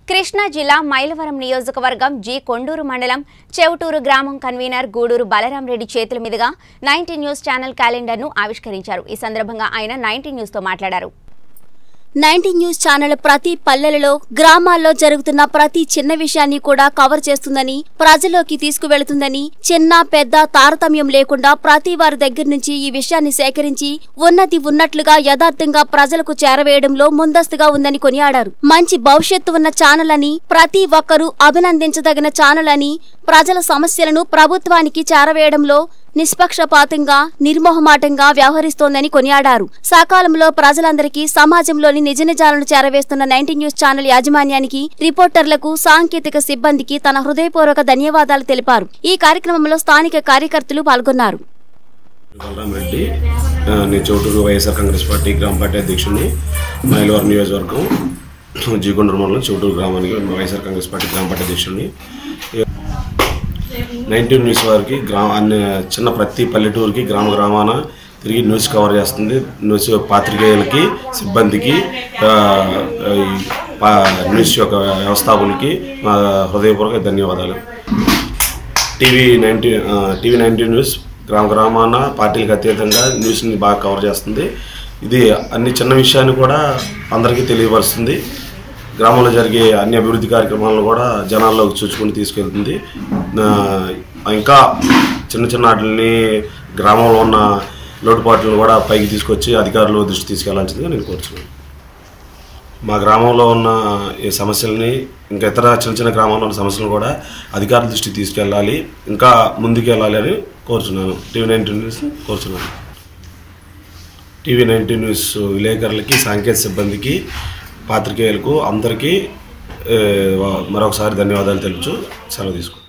కృష్ణా జిల్లా మైలవరం నియోజకవర్గం జి కొండూరు మండలం చెవుటూరు గ్రామం కన్వీనర్ గూడూరు బలరాం రెడ్డి చేతుల మీదుగా నైన్టీ న్యూస్ ఛానల్ క్యాలెండర్ను ఆవిష్కరించారు ఈ సందర్భంగా ఆయన నైన్టీ న్యూస్తో మాట్లాడారు నైన్టీ న్యూస్ ఛానల్ ప్రతి పల్లెలలో గ్రామాల్లో జరుగుతున్న ప్రతి చిన్న విషయాన్ని కూడా కవర్ చేస్తుందని ప్రజలోకి తీసుకువెళుతుందని చిన్న పెద్ద తారతమ్యం లేకుండా ప్రతి వారి దగ్గర నుంచి ఈ విషయాన్ని సేకరించి ఉన్నది ఉన్నట్లుగా యథార్థంగా ప్రజలకు చేరవేయడంలో ముందస్తుగా ఉందని కొనియాడారు మంచి భవిష్యత్తు ఉన్న ఛానల్ అని ప్రతి ఒక్కరూ అభినందించదగిన ఛానల్ అని ప్రజల సమస్యలను ప్రభుత్వానికి చేరవేయడంలో నిష్పక్షపాతంగా నిర్మోహమాటంగా వ్యవహరిస్తోందని కొనియాడారు సకాలంలో ప్రజలందరికీ సమాజంలోని నిజ నిజాలను చేరవేస్తున్న నైన్టీ న్యూస్ ఛానల్ యాజమాన్యానికి రిపోర్టర్లకు సాంకేతిక సిబ్బందికి తన హృదయపూర్వక ధన్యవాదాలు తెలిపారు ఈ కార్యక్రమంలో స్థానిక కార్యకర్తలు పాల్గొన్నారు బలరాం రెడ్డి ఆ, నేను చౌటూరు వైఎస్ఆర్ కాంగ్రెస్ పార్టీ గ్రామ పార్టీ అధ్యక్షుడిని మైలవరం నియోజకవర్గం జీకొండూరు మండలం చౌటూరు గ్రామానికి వైఎస్ఆర్ కాంగ్రెస్ పార్టీ గ్రామ పార్టీ అధ్యక్షుడిని నైన్టీన్ న్యూస్ వారికి గ్రామ అన్ని చిన్న ప్రతి పల్లెటూరుకి గ్రామ గ్రామాన తిరిగి న్యూస్ కవర్ చేస్తుంది న్యూస్ పాత్రికేయులకి సిబ్బందికి ఆ, ఈ పా- న్యూస్ యొక్క వ్యవస్థాపకులకి మా హృదయపూర్వక ధన్యవాదాలు TV ninety TV ninety news గ్రామ గ్రామాన పార్టీలకు అతీతంగా న్యూస్ని బాగా కవర్ చేస్తుంది ఇది అన్ని చిన్న విషయాన్ని కూడా అందరికీ తెలియపరుస్తుంది గ్రామంలో జరిగే అన్ని అభివృద్ధి కార్యక్రమాలను కూడా జనాల్లోకి చూసుకుని తీసుకెళ్తుంది ఆ, ఇంకా చిన్న చిన్న వాటిని గ్రామంలో ఉన్న లోటుపాట్లను కూడా పైకి తీసుకొచ్చి అధికారుల దృష్టి తీసుకెళ్లాల్సిందిగా నేను కోరుతున్నాను మా గ్రామంలో ఉన్న ఈ సమస్యల్ని ఇంకా ఇతర చిన్న చిన్న గ్రామంలో ఉన్న సమస్యలను కూడా అధికారుల దృష్టికి తీసుకెళ్ళాలి ఇంకా ముందుకు వెళ్ళాలి అని కోరుచున్నాను టీవీ నైన్టీన్ న్యూస్ కోరుచున్నాను టీవీ నైన్టీన్ న్యూస్ విలేకరులకి సాంకేతిక సిబ్బందికి పాత్రికేయులకు అందరికీ ఏ, మరొకసారి ధన్యవాదాలు తెలుపుచు సెలవు తీసుకుంటాను